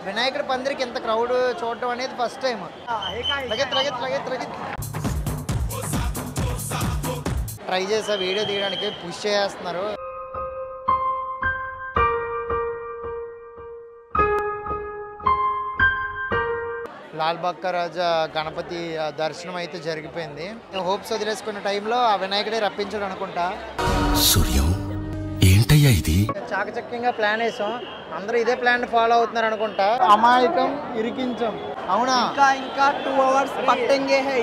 వినాయకుడి పందిరికి ఇంత క్రౌడ్ చూడటం అనేది ఫస్ట్ టైం లగెత్ లగెత్ లగెత్ లగెత్ ట్రై చేసా వీడియో తీయడానికి పుష్ చేస్తున్నారు లాల్ బక్క రాజా గణపతి ఆ, దర్శనం అయితే జరిగిపోయింది హోప్స్ వదిలేసుకున్న టైంలో ఆ వినాయకుడే రప్పించాడు అనుకుంటా సూర్యం ఏంటయ్యా ఇది చాకచక్యంగా ప్లాన్ వేసాం అందరూ ఇదే ప్లాన్ ఫాలో అవుతున్నారు అనుకుంటా అమాయకం ఇరికించం అవునా ఇంకా ఇంకా టూ అవర్స్ పట్టంగే హై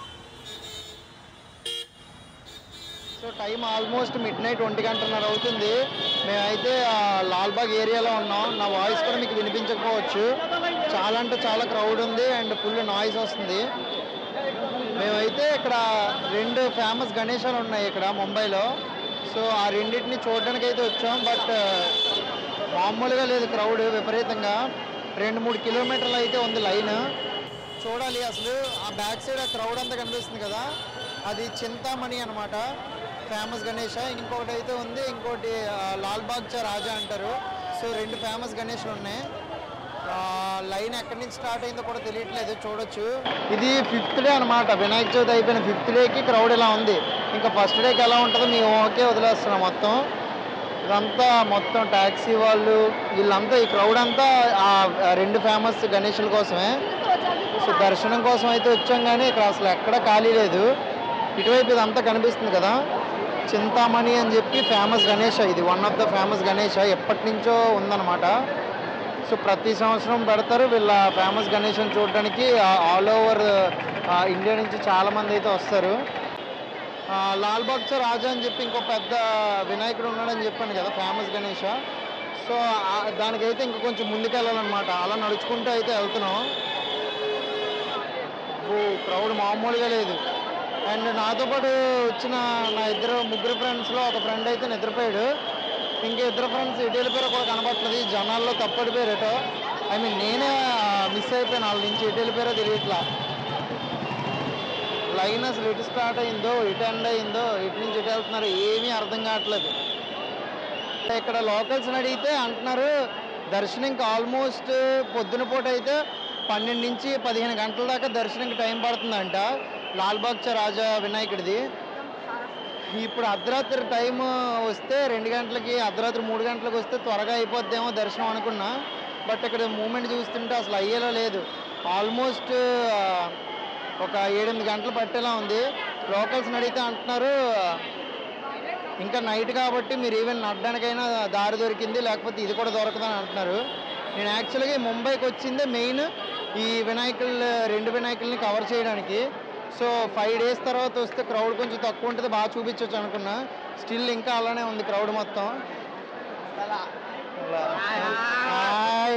so time almost midnight ఒంటి గంటన్నర అవుతుంది మేమైతే ఆ లాల్బాగ్ ఏరియాలో ఉన్నాం నా వాయిస్ కూడా మీకు వినిపించకపోవచ్చు చాలా అంటే చాలా క్రౌడ్ ఉంది అండ్ ఫుల్ నాయిస్ వస్తుంది మేమైతే ఇక్కడ రెండు ఫేమస్ గణేశాలు ఉన్నాయి ఇక్కడ ముంబైలో సో ఆ రెండింటిని చూడడానికి అయితే వచ్చాం బట్ మామూలుగా లేదు క్రౌడ్ విపరీతంగా రెండు మూడు కిలోమీటర్లు అయితే ఉంది లైన్ చూడాలి అసలు ఆ బ్యాక్ సైడ్ ఆ క్రౌడ్ అంతా కనిపిస్తుంది కదా అది చింతామణి అనమాట ఫేమస్ గణేష ఇంకొకటి అయితే ఉంది ఇంకోటి ఆ, లాల్ బాగ్చా రాజా అంటారు సో రెండు ఫేమస్ గణేష్లు ఉన్నాయి ఆ, లైన్ ఎక్కడి నుంచి స్టార్ట్ అయిందో కూడా తెలియట్లేదు చూడొచ్చు ఇది ఫిఫ్త్ డే అనమాట వినాయక చవితి అయిపోయిన ఫిఫ్త్ డేకి క్రౌడ్ ఇలా ఉంది ఇంకా ఫస్ట్ డేకి ఎలా ఉంటుందో మేము ఓకే వదిలేస్తున్నాం మొత్తం ఇదంతా మొత్తం ట్యాక్సీ వాళ్ళు వీళ్ళంతా ఈ క్రౌడ్ అంతా ఆ ఆ రెండు ఫేమస్ గణేషుల కోసమే సో దర్శనం కోసం అయితే వచ్చాం కానీ ఇక్కడ అసలు ఎక్కడ ఖాళీ లేదు ఇటువైపు ఇదంతా కనిపిస్తుంది కదా చింతామణి అని చెప్పి ఫేమస్ గణేష ఇది one of the famous Ganesha ఎప్పటి నుంచో ఉందన్నమాట సో ప్రతి సంవత్సరం పెడతారు వీళ్ళ ఫేమస్ గణేష్ని చూడడానికి ఆల్ ఓవర్ ఇండియా నుంచి చాలా మంది అయితే వస్తారు ఆ, లాల్ బాగ్చా రాజా అని చెప్పి ఇంకో పెద్ద వినాయకుడు ఉన్నాడని చెప్పాను కదా ఫేమస్ గణేష సో ఆ- దానికైతే ఇంకా కొంచెం ముందుకెళ్ళాలన్నమాట అలా నడుచుకుంటూ అయితే వెళ్తున్నాం క్రౌడ్ మామూలుగా లేదు అండ్ నాతో పాటు వచ్చిన నా ఇద్దరు ముగ్గురు ఫ్రెండ్స్లో ఒక ఫ్రెండ్ అయితే నిద్రపోయాడు ఇంకా ఇద్దరు ఫ్రెండ్స్ ఎటు వెళ్ళిపోయారో కూడా కనపట్లేదు ఈ జనాల్లో తప్పడిపోయారు ఎటో ఐ మీన్ నేనే మిస్ అయిపోయాను వాళ్ళ నుంచి ఎటు వెళ్ళిపోయారో తెలియట్లా లైన్ అసలు ఎటు స్టార్ట్ అయిందో ఎటు ఎండ్ అయిందో ఎటు నుంచి ఎటు వెళ్తున్నారు ఏమీ అర్థం కావట్లేదు ఇక్కడ లోకల్స్ని అడిగితే అంటున్నారు దర్శనంకి ఆల్మోస్ట్ పొద్దున పూట అయితే పన్నెండు నుంచి పదిహేను గంటల దాకా దర్శనంకి టైం పడుతుందంట లాల్బాగ్చా రాజా వినాయకుడిది ఇప్పుడు అర్ధరాత్రి టైం వస్తే రెండు గంటలకి అర్ధరాత్రి మూడు గంటలకు వస్తే త్వరగా అయిపోద్దేమో దర్శనం అనుకున్నా బట్ ఇక్కడ మూమెంట్ చూస్తుంటే అసలు అయ్యేలా లేదు ఆల్మోస్ట్ ఒక ఏడెనిమిది గంటలు పట్టేలా ఉంది లోకల్స్ని అడిగితే అంటున్నారు ఇంకా నైట్ కాబట్టి మీరు ఈవెన్ నడడానికైనా దారి దొరికింది లేకపోతే ఇది కూడా దొరకదని అంటున్నారు నేను యాక్చువల్గా ఈ ముంబైకి వచ్చిందే మెయిన్ ఈ వినాయకులు రెండు వినాయకుల్ని కవర్ చేయడానికి సో ఫైవ్ డేస్ తర్వాత వస్తే క్రౌడ్ కొంచెం తక్కువ ఉంటుంది బాగా చూపించవచ్చు అనుకున్నా స్టిల్ ఇంకా అలానే ఉంది క్రౌడ్ మొత్తం అలా. హాయ్.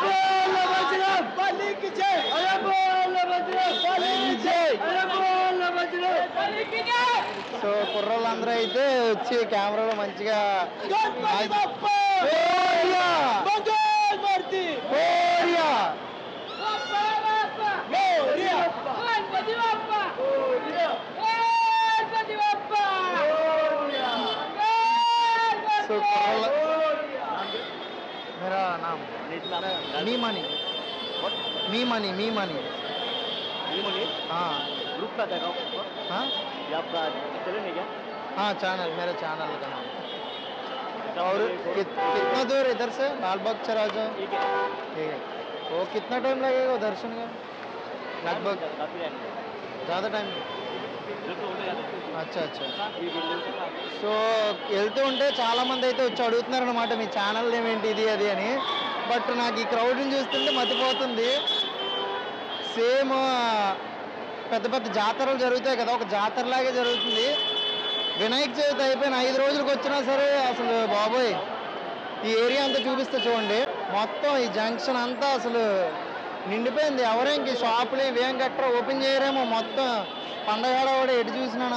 సో కుర్రోళ్ళందరూ అయితే వచ్చి కెమెరాలో మంచిగా ఓరియా! ఓరియా! సో కుర్రోళ్ళ मेरा नाम मी मनी मी मनी मी मनी हाँ ग्रुप का देखा हाँ ये आपका चैनल है क्या हाँ चैनल मेरे चैनल का नाम और कित, कितना दूर इधर से लाल बाग राजा ठीक है ठीक है वो कितना टाइम लगेगा वो दर्शन का लगभग काफी टाइम ज़्यादा टाइम जो तो होने जाते अच्छा अच्छा ये बिल्डिंग సో వెళ్తూ ఉంటే చాలా మంది అయితే వచ్చి అడుగుతున్నారు అనమాట మీ ఛానల్ ఏమేంటి ఇది అది అని బట్ నాకు ఈ క్రౌడ్ని చూస్తుంటే మతిపోతుంది సేమ్ పెద్ద పెద్ద జాతరలు జరుగుతాయి కదా ఒక జాతరలాగే జరుగుతుంది వినాయక చవితి అయిపోయిన ఐదు రోజులకు వచ్చినా సరే అసలు బాబోయ్ ఈ ఏరియా అంతా చూపిస్తే చూడండి మొత్తం ఈ జంక్షన్ అంతా అసలు నిండిపోయింది ఎవరే ఇంక ఈ షాపులు ఇవేం కట్టరా ఓపెన్ చేయరేమో మొత్తం పండగ కూడా ఎటు చూసినా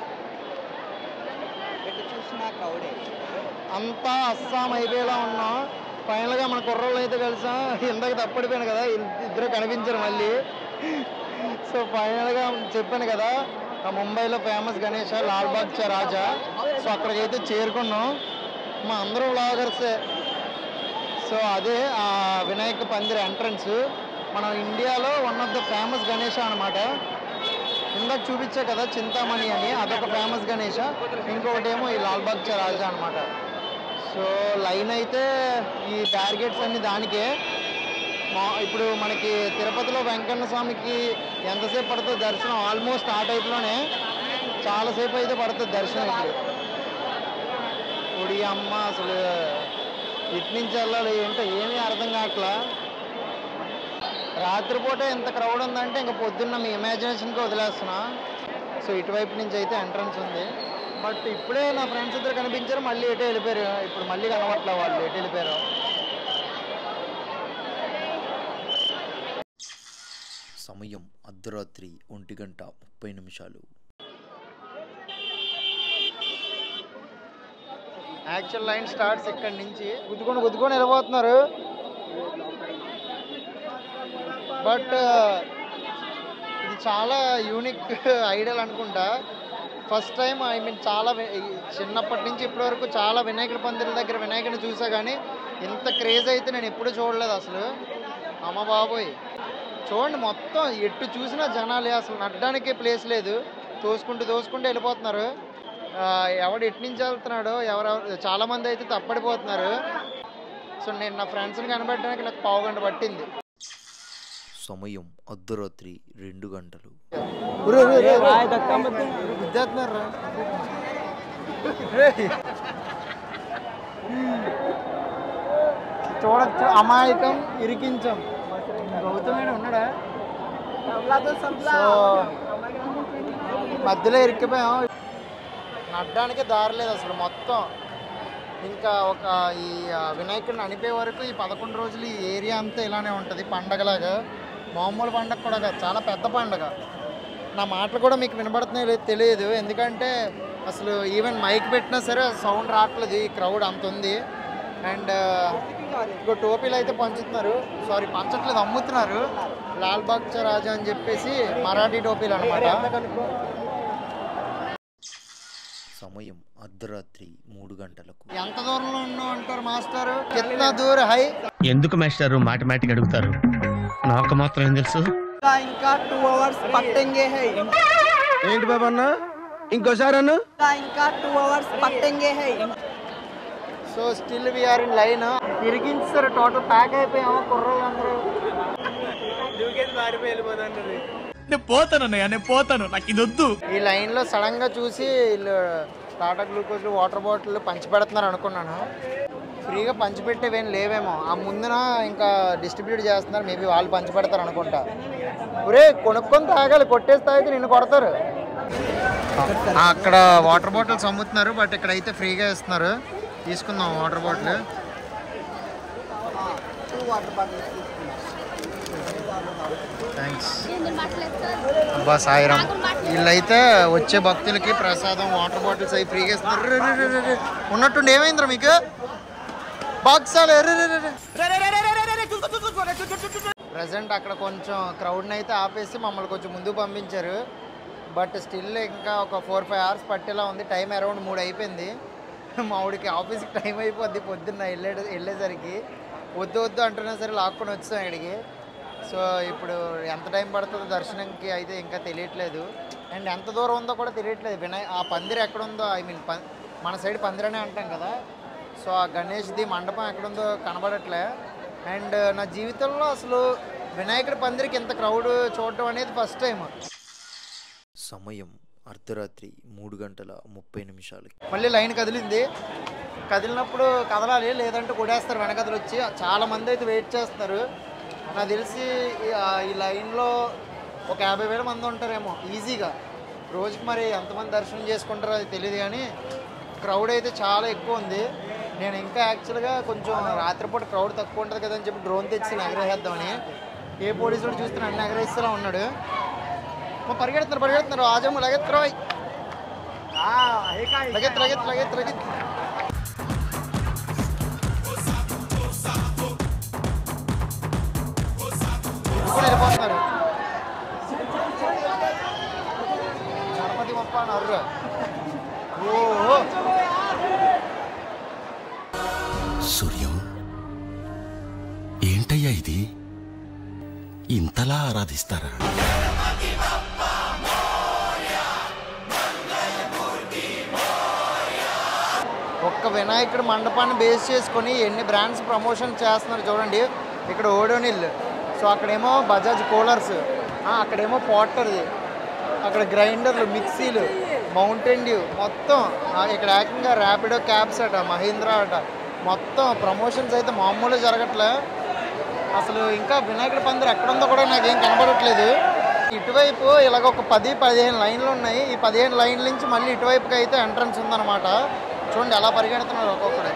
ఎటు చూసినా క్రౌడే అంతా అస్సాం అయిపోయేలా ఉన్నాం ఫైనల్గా మన కుర్రోళ్ళు అయితే కలిసాం ఇందాక తప్పడిపోయాను కదా ఇల్- ఇద్దరు కనిపించారు మళ్ళీ సో ఫైనల్గా చెప్పాను కదా ఆ ముంబైలో ఫేమస్ గణేష లాల్బాగ్ చా రాజా సో అక్కడికైతే చేరుకున్నాం మా అందరూ వ్లాగర్సే సో అదే ఆ వినాయక పందిరి ఎంట్రన్స్ మన ఇండియాలో one of the famous Ganesha అనమాట ఇందాక చూపించా కదా చింతామణి అని అదొక ఫేమస్ గణేష ఇంకొకటి ఏమో ఈ లాల్బాగ్ చ రాజా అనమాట సో లైన్ అయితే ఈ బ్యారిగేట్స్ అన్ని దానికే మా ఇప్పుడు మనకి తిరుపతిలో వెంకన్న స్వామికి ఎంతసేపు పడుతుంది దర్శనం ఆల్మోస్ట్ ఆ టైప్లోనే చాలాసేపు అయితే పడుతుంది దర్శనం ఇప్పుడు ఒడి అమ్మ అసలు ఇటు నుంచి వెళ్ళాలి ఏంటో ఏమీ అర్థం కావట్లా రాత్రిపూట ఎంత క్రౌడ్ ఉందంటే ఇంకా పొద్దున్న మీ ఇమాజినేషన్కి వదిలేస్తున్నా సో ఇటువైపు నుంచి అయితే ఎంట్రన్స్ ఉంది బట్ ఇప్పుడే నా ఫ్రెండ్స్ ఇద్దరు కనిపించారు మళ్ళీ ఎటు వెళ్ళిపోయారు ఇప్పుడు మళ్ళీ కనబట్లే వాళ్ళు ఎటు వెళ్ళిపోయారు సమయం అర్ధరాత్రి ఒంటి గంట ముప్పై నిమిషాలు యాక్చువల్ లైన్ స్టార్ట్స్ ఇక్కడి నుంచి గుద్దుకొని గుద్దుకొని వెళ్ళిపోతున్నారు బట్ ఇది చాలా యూనిక్ ఐడియల్ అనుకుంటా ఫస్ట్ టైం ఐ మీన్ చాలా వి- ఈ చిన్నప్పటి నుంచి ఇప్పటి వరకు చాలా వినాయకుడి పందిరి దగ్గర వినాయకుడిని చూసా కానీ ఇంత క్రేజ్ అయితే నేను ఎప్పుడు చూడలేదు అసలు అమ్మ బాబోయ్ చూడండి మొత్తం ఎటు చూసినా జనాలే అసలు నడ్డానికి ప్లేస్ లేదు తోసుకుంటూ తోసుకుంటూ వెళ్ళిపోతున్నారు ఆ, ఎవడు ఎటు నుంచి వెళ్తున్నాడో ఎవరెవరు చాలా మంది అయితే తప్పడిపోతున్నారు సో నేను నా ఫ్రెండ్స్ని కనబడడానికి నాకు పావు గంట పట్టింది సమయం అర్ధరాత్రి రెండు గంటలు గుద్దేస్తున్నారా చూడచ్చు అమాయకం ఇరికించం గౌతమైన ఉన్నాడా సో మధ్యలో ఇరికిపోయాం నడ్డానికి దారి లేదు అసలు మొత్తం ఇంకా ఒక ఈ ఆ, వినాయకుడిని అనిపే వరకు ఈ పదకొండు రోజులు ఈ ఏరియా అంతా ఇలానే ఉంటుంది పండగలాగా మామూలు పండగ కూడా కాదు చాలా పెద్ద పండగ నా మాటలు కూడా మీకు వినబడుతున్నాయో లేదో తెలియదు ఎందుకంటే అసలు ఈవెన్ మైక్ పెట్టినా సరే సౌండ్ రావట్లేదు ఈ క్రౌడ్ అంత ఉంది అండ్ ఇంకో టోపీలు అయితే పంచుతున్నారు సారీ పంచట్లేదు అమ్ముతున్నారు లాల్ బాగ్ చా రాజా అని చెప్పేసి మరాఠీ టోపీలు అనమాట సమయం అర్ధరాత్రి మూడు గంటలకు ఎంత దూరంలో ఉన్నావు అంటారు మాస్టర్ కిतना దూర హై ఎందుకు మాస్టారు మాటమాటిక్ అడుగుతారు నాకు మాత్రం ఏం తెలుసు ఇంకా టూ అవర్స్ పట్టంగే హై ఏంటి బాబు అన్న ఇంకోసారి అన్న ఇంకా టూ అవర్స్ పట్టంగే హై so still we're in line తిరిగించారు టోటల్ ప్యాక్ అయిపోయాము కుర్రోళ్ళందరూ నేను పోతానన్నయ్య నేను పోతాను నాకు ఇది వద్దు ఈ లైన్ లో సడన్ గా చూసి వీళ్ళు టాటా గ్లూకోజ్ వాటర్ బాటిల్ పంచి పెడుతున్నారు అనుకున్నాను ఫ్రీగా పంచిపెట్టేవేం లేవేమో ఆ ముందున ఇంకా డిస్ట్రిబ్యూట్ చేస్తున్నారు మేబీ వాళ్ళు పంచి పెడతారు అనుకుంటా ఒరే కొనుక్కొని తాగాలి కొట్టేసి తాగితే నిన్ను కొడతారు అక్కడ వాటర్ బాటిల్స్ అమ్ముతున్నారు బట్ ఇక్కడ అయితే ఫ్రీగా ఇస్తున్నారు తీసుకుందాం వాటర్ బాటిల్ థ్యాంక్స్ అబ్బా సాయిరామ్ వీళ్ళైతే వచ్చే భక్తులకి ప్రసాదం వాటర్ బాటిల్స్ అవి ఫ్రీగా ఇస్తున్నారు రే, రే, రే, రే, రే. ఉన్నట్టుండి ఏమైందిరా మీకు బాక్సాలు ప్రజెంట్ అక్కడ కొంచెం క్రౌడ్ని అయితే ఆపేసి మమ్మల్ని కొంచెం ముందుకు పంపించారు బట్ స్టిల్ ఇంకా ఒక ఫోర్ ఫైవ్ అవర్స్ పట్టేలా ఉంది టైం అరౌండ్ మూడు అయిపోయింది మా ఊడికి ఆఫీస్కి టైం అయిపోద్ది పొద్దున్న వెళ్ళే వెళ్ళేసరికి వద్దు వద్దు అంటున్నా సరే లాక్కొని వచ్చాం ఇక్కడికి సో ఇప్పుడు ఎంత టైం పడుతుందో దర్శనంకి అయితే ఇంకా తెలియట్లేదు అండ్ ఎంత దూరం ఉందో కూడా తెలియట్లేదు వినాయ్ ఆ పందిరి ఎక్కడ ఉందో ఐ మీన్ మన సైడ్ పందిరనే అంటాం కదా సో ఆ గణేష్ది మండపం ఎక్కడుందో కనబడట్లే అండ్ నా జీవితంలో అసలు వినాయకుడి పందిరికి ఇంత క్రౌడ్ చూడటం అనేది ఫస్ట్ టైం సమయం అర్ధరాత్రి మూడు గంటల ముప్పై నిమిషాలకి మళ్ళీ లైన్ కదిలింది కదిలినప్పుడు కదలాలి లేదంటే కొడేస్తారు వెనకదలు వచ్చి చాలా మంది అయితే వెయిట్ చేస్తున్నారు నాకు తెలిసి ఈ- ఆ ఈ లైన్లో ఒక యాభై వేల మంది ఉంటారేమో ఈజీగా రోజుకి మరి ఎంతమంది దర్శనం చేసుకుంటారో అది తెలియదు కానీ క్రౌడ్ అయితే చాలా ఎక్కువ ఉంది నేను ఇంకా యాక్చువల్గా కొంచెం రాత్రిపూట క్రౌడ్ తక్కువ ఉంటుంది కదా అని చెప్పి డ్రోన్ తెచ్చి ఎగరేసేద్దామని ఏ పోలీసుడు చూస్తే నన్ను ఎగరేస్తూనే ఉన్నాడు మా పరిగెడుతున్నారు పరిగెడుతున్నారు ఆజము లగెత్తరు లగెత్తు లగెత్తు లగెత్తు లగెత్తు ఇప్పుడు వెళ్ళిపోతున్నారు గణపతి గొప్ప అన్నారు ఓ సూర్యం ఇంతలా ఆరాధిస్తారా ఒక్క వినాయకుడి మండపాన్ని బేస్ చేసుకొని ఎన్ని బ్రాండ్స్ ప్రమోషన్ చేస్తున్నారు చూడండి ఇక్కడ ఓడోనిల్ సో అక్కడేమో బజాజ్ కూలర్స్ అక్కడేమో పోటర్ది అక్కడ గ్రైండర్లు మిక్సీలు మౌంటైన్ డ్యూ మొత్తం ఆ, ఇక్కడ ఏకంగా ర్యాపిడో క్యాబ్స్ అట మహీంద్రా అట మొత్తం ప్రమోషన్స్ అయితే మామూలు జరగట్లే అసలు ఇంకా వినాయకుడి పందిరి ఎక్కడుందో కూడా నాకేం కనబడట్లేదు ఇటువైపు ఇలాగ ఒక పది పదిహేను లైన్లు ఉన్నాయి ఈ పదిహేను లైన్ల నుంచి మళ్ళీ ఇటువైపుకి అయితే ఎంట్రన్స్ ఉందన్నమాట చూడండి ఎలా పరిగెడుతున్నారు ఒక్కొక్కడు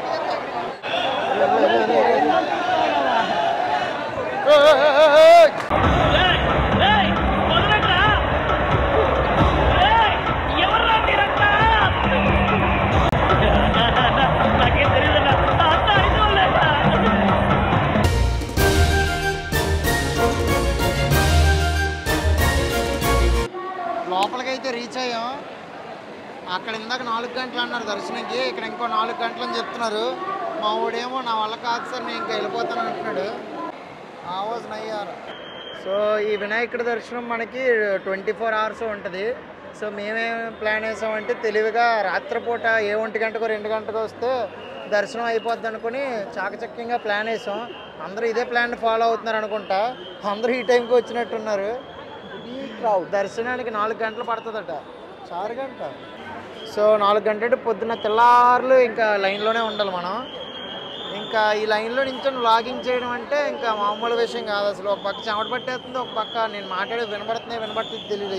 లోపలికైతే రీచ్ అయ్యాం అక్కడ ఇందాక నాలుగు గంటలు అన్నారు దర్శనంకి ఇక్కడ ఇంకో నాలుగు గంటలు అని చెప్తున్నారు మా ఊడేమో నా వల్ల కాదు సార్ నేను ఇంకా వెళ్ళిపోతాను అంటున్నాడు ఆ వాజ్ నయ్యారు సో ఈ వినాయకుడి దర్శనం మనకి ట్వంటీ ఫోర్ అవర్స్ ఉంటుంది సో మేమేం ప్లాన్ వేసామంటే తెలివిగా రాత్రిపూట ఏ ఒంటి గంటకో రెండు గంటకో వస్తే దర్శనం అయిపోద్ది అనుకుని చాకచక్యంగా ప్లాన్ వేసాం అందరూ ఇదే ప్లాన్ ఫాలో అవుతున్నారు అనుకుంటా అందరూ ఈ టైంకి వచ్చినట్టున్నారు ఈ క్రౌడ్ దర్శనానికి నాలుగు గంటలు పడుతుందట చారు గంట సో నాలుగు గంటలు పొద్దున్న తెల్లారులు ఇంకా లైన్లోనే ఉండాలి మనం ఇంకా ఈ లైన్లో నుంచి లాగింగ్ చేయడం అంటే ఇంకా మామూలు విషయం కాదు అసలు ఒక పక్క చెమట పట్టేస్తుంది ఒక పక్క నేను మాట్లాడేది వినబడుతున్నాయి వినబడుతుంది తెలియదు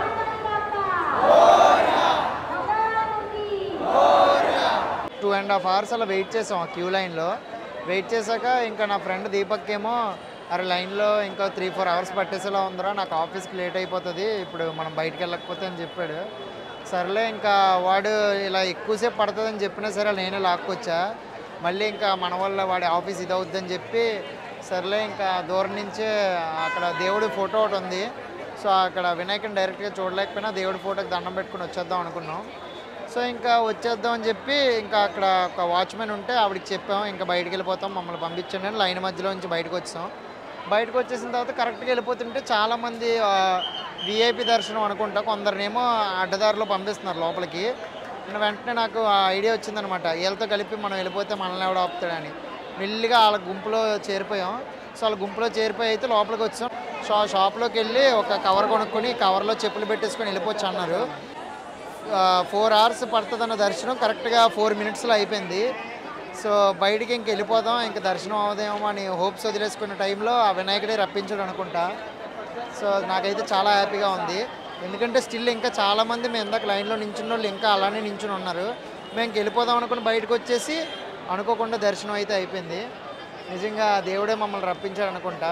టూ అండ్ హాఫ్ అవర్స్ అలా వెయిట్ చేసాం ఆ క్యూ లైన్లో వెయిట్ చేశాక ఇంకా నా ఫ్రెండ్ దీపక్ ఏమో అరే లైన్లో ఇంకా త్రీ ఫోర్ అవర్స్ పట్టేసేలా ఉందిరా నాకు ఆఫీస్కి లేట్ అయిపోతుంది ఇప్పుడు మనం బయటికి వెళ్ళకపోతే అని చెప్పాడు సర్లే ఇంకా వాడు ఇలా ఎక్కువసేపు పడుతుందని చెప్పినా సరే నేనే లాక్కొచ్చా మళ్ళీ ఇంకా మన వల్ల వాడి ఆఫీస్ ఇది అవుద్దని చెప్పి సర్లే ఇంకా దూరం నుంచే అక్కడ దేవుడి ఫోటో ఒకటి ఉంది సో అక్కడ వినాయకుని డైరెక్ట్గా చూడలేకపోయినా దేవుడి ఫోటోకి దండం పెట్టుకుని వచ్చేద్దాం అనుకున్నాం సో ఇంకా వచ్చేద్దాం అని చెప్పి ఇంకా అక్కడ ఒక వాచ్మెన్ ఉంటే ఆవిడకి చెప్పాం ఇంకా బయటికి వెళ్ళిపోతాం మమ్మల్ని పంపించండి అని లైన్ మధ్యలో నుంచి బయటకు వచ్చాం బయటకు వచ్చేసిన తర్వాత కరెక్ట్గా వెళ్ళిపోతుంటే చాలామంది విఐపి దర్శనం అనుకుంటా కొందరినేమో అడ్డదారిలో పంపిస్తున్నారు లోపలికి ఇంకా వెంటనే నాకు ఆ ఐడియా వచ్చిందనమాట వీళ్ళతో కలిపి మనం వెళ్ళిపోతే మనల్ని ఎవడ ఆపుతాడని మెల్లిగా వాళ్ళ గుంపులో చేరిపోయాం సో వాళ్ళ గుంపులో చేరిపోయి అయితే లోపలికి వచ్చాం సో ఆ షాప్లోకి వెళ్ళి ఒక కవర్ కొనుక్కొని కవర్లో చెప్పులు పెట్టేసుకొని వెళ్ళిపోవచ్చు అన్నారు ఫోర్ అవర్స్ పడుతుందన్న దర్శనం కరెక్ట్గా ఫోర్ మినిట్స్లో అయిపోయింది సో బయటికి ఇంక వెళ్ళిపోదాం ఇంక దర్శనం అవదేమో అని హోప్స్ వదిలేసుకున్న టైంలో ఆ వినాయకుడే రప్పించాడు అనుకుంటా సో నాకైతే చాలా హ్యాపీగా ఉంది ఎందుకంటే స్టిల్ ఇంకా చాలామంది మేము ఇందాక లైన్లో నించున్న వాళ్ళు ఇంకా అలానే నించుని ఉన్నారు మేము ఇంక వెళ్ళిపోదాం అనుకుని బయటకు వచ్చేసి అనుకోకుండా దర్శనం అయితే అయిపోయింది నిజంగా దేవుడే మమ్మల్ని రప్పించాడు అనుకుంటా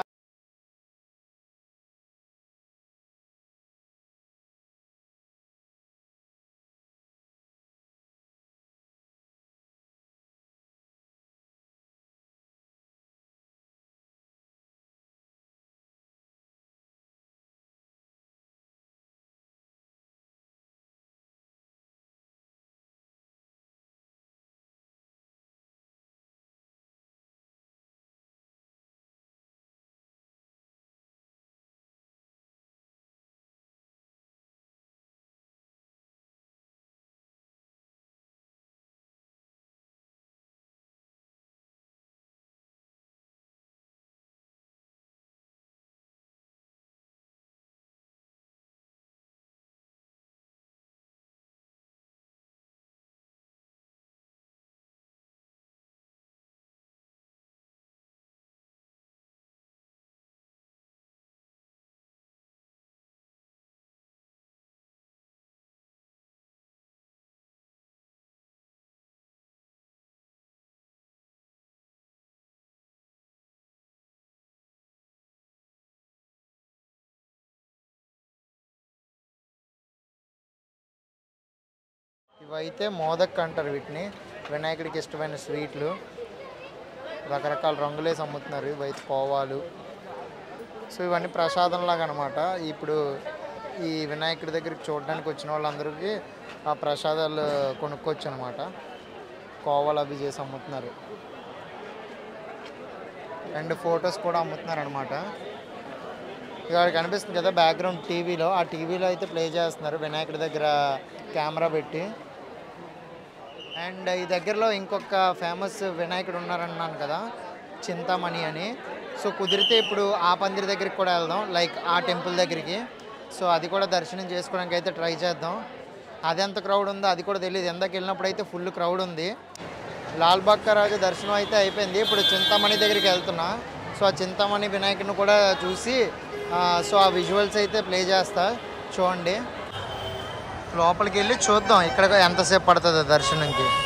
ఇవైతే మోదక్ అంటారు వీటిని వినాయకుడికి ఇష్టమైన స్వీట్లు రకరకాల రంగులేసి అమ్ముతున్నారు ఇవైతే కోవాలు సో ఇవన్నీ ప్రసాదంలాగా అనమాట ఇప్పుడు ఈ వినాయకుడి దగ్గరికి చూడడానికి వచ్చిన వాళ్ళందరికీ ఆ ప్రసాదాలు కొనుక్కోవచ్చు అనమాట కోవాలు అవి చేసి అమ్ముతున్నారు అండ్ ఫొటోస్ కూడా అమ్ముతున్నారు అనమాట ఇక్కడ కనిపిస్తుంది కదా బ్యాక్గ్రౌండ్ టీవీలో ఆ టీవీలో అయితే ప్లే చేస్తున్నారు వినాయకుడి దగ్గర కెమెరా పెట్టి అండ్ ఈ దగ్గరలో ఇంకొక ఫేమస్ వినాయకుడు ఉన్నారన్నాను కదా చింతామణి అని సో కుదిరితే ఇప్పుడు ఆ పందిరి దగ్గరికి కూడా వెళ్దాం లైక్ ఆ టెంపుల్ దగ్గరికి సో అది కూడా దర్శనం చేసుకోవడానికి అయితే ట్రై చేద్దాం అది ఎంత క్రౌడ్ ఉందో అది కూడా తెలియదు ఎందాక వెళ్ళినప్పుడు అయితే ఫుల్ క్రౌడ్ ఉంది లాల్బాగ్ రాజు దర్శనం అయితే అయిపోయింది ఇప్పుడు చింతామణి దగ్గరికి వెళ్తున్నా సో ఆ చింతామణి వినాయకుడిని కూడా చూసి ఆ, సో ఆ విజువల్స్ అయితే ప్లే చేస్తా చూడండి లోపలికి వెళ్ళి చూద్దాం ఇక్కడ ఎంతసేపు పడుతుందో దర్శనంకి